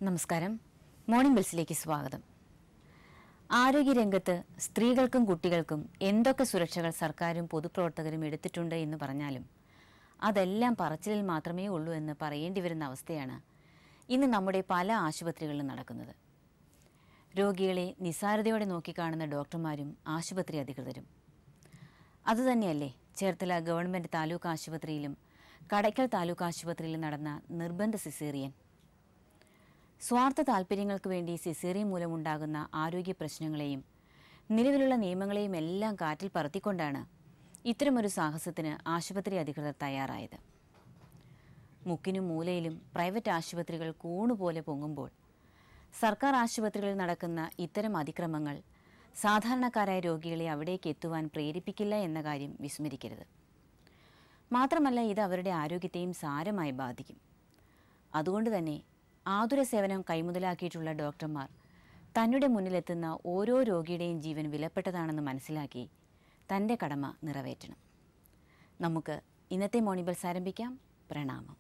നമസ്കാരം മോർണിംഗ് ബിൽസിലേക്ക് സ്വാഗതം ആരോഗ്യരംഗത്ത് സ്ത്രീകൾക്കും കുട്ടികൾക്കും എന്തൊക്കെ സുരക്ഷകൾ സർക്കാരും പൊതുപ്രവർത്തകരും എടുത്തിട്ടുണ്ട് എന്ന് പറഞ്ഞാലും അതെല്ലാം പറച്ചിലിൽ മാത്രമേ ഉള്ളൂ എന്ന് പറയേണ്ടി വരുന്ന അവസ്ഥയാണ് ഇന്ന് നമ്മുടെ പല ആശുപത്രികളിലും നടക്കുന്നത് രോഗികളെ നിസ്സാരതയോടെ നോക്കിക്കാണുന്ന ഡോക്ടർമാരും ആശുപത്രി അധികൃതരും അതുതന്നെയല്ലേ ചേർത്തല ഗവൺമെൻറ് താലൂക്ക് ആശുപത്രിയിലും കടയ്ക്കൽ താലൂക്ക് ആശുപത്രിയിലും നടന്ന നിർബന്ധ സിസേറിയൻ സ്വാർത്ഥ താൽപ്പര്യങ്ങൾക്ക് വേണ്ടി സിസേറിയൻ മൂലമുണ്ടാകുന്ന ആരോഗ്യ പ്രശ്നങ്ങളെയും നിലവിലുള്ള നിയമങ്ങളെയും എല്ലാം കാറ്റിൽ പറത്തിക്കൊണ്ടാണ് ഇത്തരമൊരു സാഹസത്തിന് ആശുപത്രി അധികൃതർ തയ്യാറായത് മുക്കിനും മൂലയിലും പ്രൈവറ്റ് ആശുപത്രികൾ കൂണുപോലെ പൊങ്ങുമ്പോൾ സർക്കാർ ആശുപത്രികളിൽ നടക്കുന്ന ഇത്തരം അതിക്രമങ്ങൾ സാധാരണക്കാരായ രോഗികളെ അവിടേക്ക് എത്തുവാൻ പ്രേരിപ്പിക്കില്ല എന്ന കാര്യം വിസ്മരിക്കരുത് മാത്രമല്ല ഇത് അവരുടെ ആരോഗ്യത്തെയും സാരമായി ബാധിക്കും അതുകൊണ്ട് തന്നെ ആതുര സേവനം കൈമുതലാക്കിയിട്ടുള്ള ഡോക്ടർമാർ തന്നുടെ മുന്നിലെത്തുന്ന ഓരോ രോഗിയുടെയും ജീവൻ വിലപ്പെട്ടതാണെന്ന് മനസ്സിലാക്കി തൻ്റെ കടമ നിറവേറ്റണം നമുക്ക് ഇന്നത്തെ മോണിബൽസ് ആരംഭിക്കാം പ്രണാമം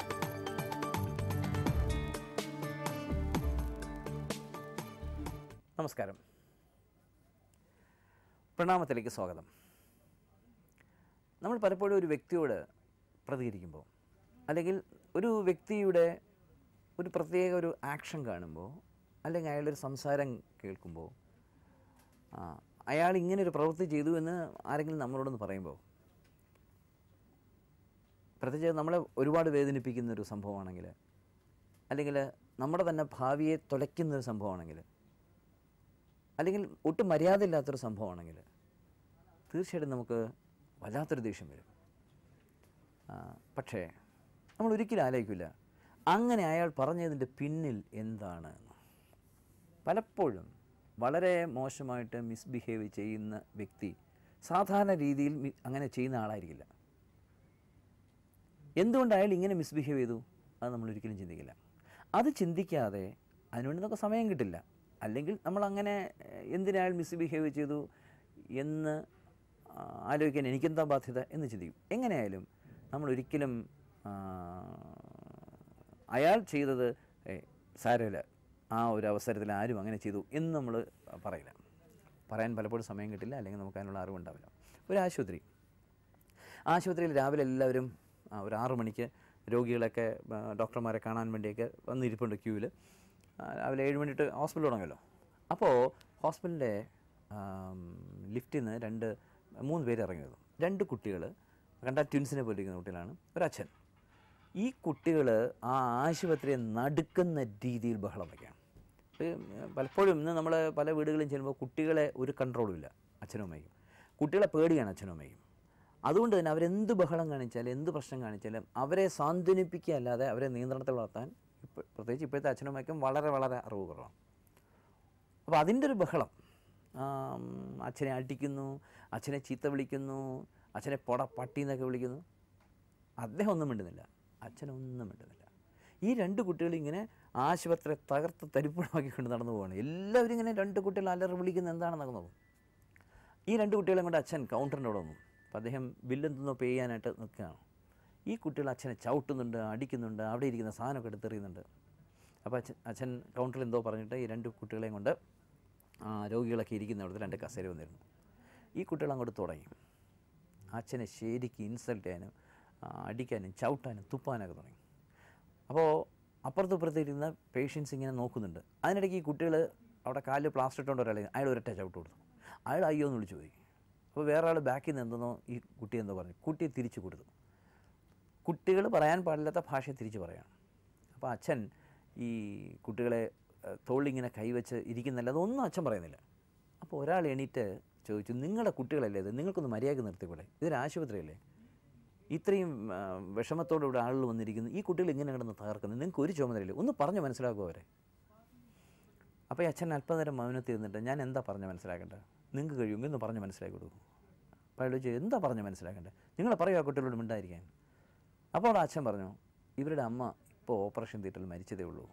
നമസ്കാരം പ്രണാമത്തിലേക്ക് സ്വാഗതം നമ്മൾ പലപ്പോഴും ഒരു വ്യക്തിയോട് പ്രതികരിക്കുമ്പോൾ അല്ലെങ്കിൽ ഒരു വ്യക്തിയുടെ ഒരു പ്രത്യേക ഒരു ആക്ഷൻ കാണുമ്പോൾ അല്ലെങ്കിൽ അയാളുടെ ഒരു സംസാരം കേൾക്കുമ്പോൾ ആ, അയാൾ ഇങ്ങനെ ഒരു പ്രവൃത്തി ചെയ്തു എന്ന് ആരെങ്കിലും നമ്മളോടൊന്ന് പറയുമ്പോൾ പ്രത്യേകിച്ച് നമ്മളെ ഒരുപാട് വേദനിപ്പിക്കുന്ന ഒരു സംഭവമാണെങ്കിൽ അല്ലെങ്കിൽ നമ്മുടെ തന്നെ ഭാവിയെ തുലയ്ക്കുന്ന ഒരു സംഭവമാണെങ്കിൽ അല്ലെങ്കിൽ ഒട്ടും മര്യാദയില്ലാത്തൊരു സംഭവമാണെങ്കിൽ തീർച്ചയായിട്ടും നമുക്ക് വല്ലാത്തൊരു ദേഷ്യം വരും ആ, പക്ഷേ നമ്മൾ ഒരിക്കലും ആലോചിക്കില്ല അങ്ങനെ അയാൾ പറഞ്ഞതിൻ്റെ പിന്നിൽ എന്താണ് എന്ന് പലപ്പോഴും വളരെ മോശമായിട്ട് മിസ്ബിഹേവ് ചെയ്യുന്ന വ്യക്തി സാധാരണ രീതിയിൽ മി- അങ്ങനെ ചെയ്യുന്ന ആളായിരിക്കില്ല എന്തുകൊണ്ട് അയാൾ ഇങ്ങനെ മിസ്ബിഹേവ് ചെയ്തു അത് നമ്മൾ ഒരിക്കലും ചിന്തിക്കില്ല അത് ചിന്തിക്കാതെ അതിനുവേണ്ടി നമുക്ക് സമയം കിട്ടില്ല അല്ലെങ്കിൽ നമ്മൾ അങ്ങനെ ഏഹ്, എന്തിന് അയാൾ മിസ്ബിഹേവ് ചെയ്തു എന്ന് ആ, ആലോചിക്കാൻ എനിക്കെന്താ ബാധ്യത എന്ന് ചിന്തിക്കും എങ്ങനെയായാലും നമ്മൾ ഒരിക്കലും ആ, അയാൾ ചെയ്തത് ഏയ്, സാരമില്ല ആ ഒരു അവസരത്തിൽ ആരും അങ്ങനെ ചെയ്തു എന്ന് നമ്മൾ പറയില്ല പറയാൻ പലപ്പോഴും സമയം കിട്ടില്ല അല്ലെങ്കിൽ നമുക്ക് അതിനുള്ള അറിവുണ്ടാവില്ല ഒരു ആശുപത്രി ആശുപത്രിയിൽ രാവിലെ എല്ലാവരും ആ, ഒരു ആറു മണിക്ക് രോഗികളൊക്കെ ആ, ഡോക്ടർമാരെ കാണാൻ വേണ്ടിയൊക്കെ വന്നിരിപ്പുണ്ട് ക്യൂവിൽ രാവിലെ ഏഴ് മണിട്ട് ഹോസ്പിറ്റൽ തുടങ്ങുമല്ലോ അപ്പോൾ ഹോസ്പിറ്റലിൻ്റെ ലിഫ്റ്റിൽ നിന്ന് രണ്ട് മൂന്ന് പേര് ഇറങ്ങി വന്നു രണ്ട് കുട്ടികൾ കണ്ടാൽ ട്വിൻസിനെ പോലെ ഇരിക്കുന്ന കുട്ടികളാണ് ഒരച്ഛൻ ഈ കുട്ടികൾ ആ ആശുപത്രിയെ നടുക്കുന്ന രീതിയിൽ ബഹളം വയ്ക്കുകയാണ് ഇത് പലപ്പോഴും ഇന്ന് നമ്മൾ പല വീടുകളിലും ചെല്ലുമ്പോൾ കുട്ടികളെ ഒരു കൺട്രോളും ഇല്ല അച്ഛനും അമ്മയ്ക്കും കുട്ടികളെ പേടിയാണ് അച്ഛനും അമ്മയ്ക്കും അതുകൊണ്ട് തന്നെ അവരെന്ത് ബഹളം കാണിച്ചാലും എന്ത് പ്രശ്നം കാണിച്ചാലും അവരെ സാന്ത്വനിപ്പിക്കുക അല്ലാതെ അവരെ നിയന്ത്രണത്തിൽ വളർത്താൻ ഇപ്പോൾ പ്രത്യേകിച്ച് ഇപ്പോഴത്തെ അച്ഛനും അമ്മയ്ക്കും വളരെ വളരെ അറിവ് കുറവാണ് അപ്പോൾ അതിൻ്റെ ഒരു ബഹളം ആം, അച്ഛനെ അടിക്കുന്നു അച്ഛനെ ചീത്ത വിളിക്കുന്നു അച്ഛനെ പൊട പട്ടി എന്നൊക്കെ വിളിക്കുന്നു അദ്ദേഹം ഒന്നും മിണ്ടുന്നില്ല അച്ഛനൊന്നും മിണ്ടുന്നില്ല ഈ രണ്ട് കുട്ടികൾ ഇങ്ങനെ ആശുപത്രി തകർത്ത് തരിപ്പണമാക്കിക്കൊണ്ട് നടന്നു പോവാണ് എല്ലാവരും ഇങ്ങനെ രണ്ട് കുട്ടികൾ അലറി വിളിക്കുന്നത് എന്താണെന്നൊക്കെ നോക്കും ഈ രണ്ട് കുട്ടികളെ കൊണ്ട് അച്ഛൻ കൗണ്ടറിൻ്റെ അവിടെ വന്നു അപ്പോൾ അദ്ദേഹം ബില്ലെന്തെന്നോ പേ ചെയ്യാനായിട്ട് നിൽക്കുകയാണ് ഈ കുട്ടികൾ അച്ഛനെ ചവിട്ടുന്നുണ്ട് അടിക്കുന്നുണ്ട് അവിടെ ഇരിക്കുന്ന സാധനമൊക്കെ എടുത്തെറിയുന്നുണ്ട് അപ്പോൾ അച്ഛൻ അച്ഛൻ കൗണ്ടറിൽ എന്തോ പറഞ്ഞിട്ട് ഈ രണ്ട് കുട്ടികളെയും കൊണ്ട് ആ, രോഗികളൊക്കെ ഇരിക്കുന്ന അവിടുത്തെ രണ്ട് കസേര വന്നിരുന്നു ഈ കുട്ടികൾ അങ്ങോട്ട് തുടങ്ങി അച്ഛനെ ശരിക്ക് ഇൻസൾട്ട് ചെയ്യാനും ആ, അടിക്കാനും ചവിട്ടാനും തുപ്പാനൊക്കെ തുടങ്ങി അപ്പോൾ അപ്പുറത്തും ഇപ്പുറത്തും ഇരുന്ന പേഷ്യൻസ് ഇങ്ങനെ നോക്കുന്നുണ്ട് അതിനിടയ്ക്ക് ഈ കുട്ടികൾ അവിടെ കാലിൽ പ്ലാസ്റ്റർ ഇട്ടുകൊണ്ട് ഒരാൾ അയാൾ ഒരൊറ്റ ചവിട്ട് കൊടുത്തു അയാൾ അയ്യോ എന്ന് വിളിച്ചു പോയി അപ്പോൾ വേറെ ആൾ ബാക്കിൽ നിന്ന് എന്തെന്നോ ഈ കുട്ടി എന്തോ പറഞ്ഞു കുട്ടിയെ തിരിച്ചു കൊടുത്തു കുട്ടികൾ പറയാൻ പാടില്ലാത്ത ഭാഷ തിരിച്ചു പറയണം അപ്പോൾ അച്ഛൻ ഈ കുട്ടികളെ ഏഹ്, തോളിലിങ്ങനെ കൈവച്ച് ഇരിക്കുന്നില്ല അതൊന്നും അച്ഛൻ പറയുന്നില്ല അപ്പോൾ ഒരാൾ എണീറ്റ് ചോദിച്ചു നിങ്ങളുടെ കുട്ടികളല്ലേ ഇത് നിങ്ങൾക്കൊന്ന് മര്യാദ നിർത്തിക്കൂടെ ഇതൊരു ആശുപത്രിയല്ലേ ഇത്രയും ആ, വിഷമത്തോടെ ഇവിടെ ആളുകൾ വന്നിരിക്കുന്നു ഈ കുട്ടികൾ ഇങ്ങനെ കിടന്ന് തകർക്കുന്നു നിങ്ങൾക്ക് ഒരു ചുമതലയില്ല ഒന്ന് പറഞ്ഞു മനസ്സിലാക്കുമോ അവരെ അപ്പോൾ ഈ അച്ഛൻ അല്പനേരം മൗനത്തിൽ ഇരുന്നിട്ട് ഞാൻ എന്താ പറഞ്ഞ് മനസ്സിലാക്കേണ്ടത് നിങ്ങൾക്ക് കഴിയുമെങ്കിൽ ഒന്ന് പറഞ്ഞ് മനസ്സിലാക്കി കൊടുക്കും അപ്പോൾ അയാൾ ചോദിച്ചു എന്താ പറഞ്ഞ് മനസ്സിലാക്കേണ്ടത് നിങ്ങൾ പറയൂ ആ കുട്ടികളോട് മിണ്ടായിരിക്കാൻ അപ്പോൾ ആ അച്ഛൻ പറഞ്ഞു ഇവരുടെ അമ്മ ഇപ്പോൾ ഓപ്പറേഷൻ തിയേറ്ററിൽ മരിച്ചതേ ഉള്ളൂ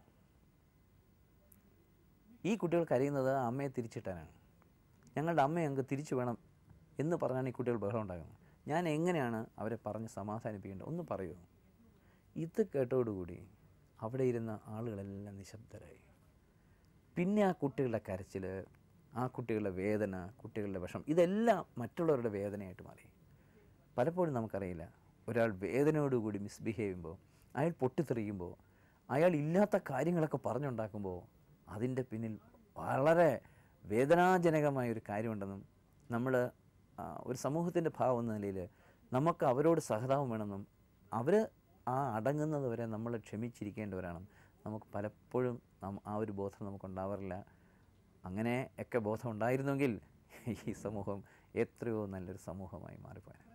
ഈ കുട്ടികൾ കരയുന്നത് ആ അമ്മയെ തിരിച്ചിട്ടാനാണ് ഞങ്ങളുടെ അമ്മയെ അങ്ങ് തിരിച്ചു വേണം എന്ന് പറഞ്ഞാണ് ഈ കുട്ടികൾ ബഹളം ഉണ്ടാകുന്നത് ഞാൻ എങ്ങനെയാണ് അവരെ പറഞ്ഞ് സമാധാനിപ്പിക്കേണ്ടത് ഒന്ന് പറയുമോ ഇത് കേട്ടോടുകൂടി അവിടെ ഇരുന്ന ആളുകളെല്ലാം നിശബ്ദരായി പിന്നെ ആ കുട്ടികളുടെ കരച്ചിൽ ആ കുട്ടികളുടെ വേദന കുട്ടികളുടെ വിഷം ഇതെല്ലാം മറ്റുള്ളവരുടെ വേദനയായിട്ട് മാറി പലപ്പോഴും നമുക്കറിയില്ല ഒരാൾ വേദനയോടുകൂടി മിസ്ബിഹേവ് ചെയ്യുമ്പോൾ അയാൾ പൊട്ടിത്തെറിയുമ്പോൾ അയാൾ ഇല്ലാത്ത കാര്യങ്ങളൊക്കെ പറഞ്ഞുണ്ടാക്കുമ്പോൾ അതിൻ്റെ പിന്നിൽ വളരെ വേദനാജനകമായ ഒരു കാര്യമുണ്ടെന്നും നമ്മൾ ഒരു സമൂഹത്തിൻ്റെ ഭാവം എന്ന നിലയിൽ നമുക്ക് അവരോട് സഹതാപം വേണമെന്നും അവർ ആ അടങ്ങുന്നത് വരെ നമ്മൾ ക്ഷമിച്ചിരിക്കേണ്ടവരാണ് നമുക്ക് പലപ്പോഴും നം- ആ ഒരു ബോധം നമുക്കുണ്ടാവാറില്ല അങ്ങനെ ഒക്കെ ബോധം ഉണ്ടായിരുന്നെങ്കിൽ ഈ സമൂഹം എത്രയോ നല്ലൊരു സമൂഹമായി മാറിപ്പോയത്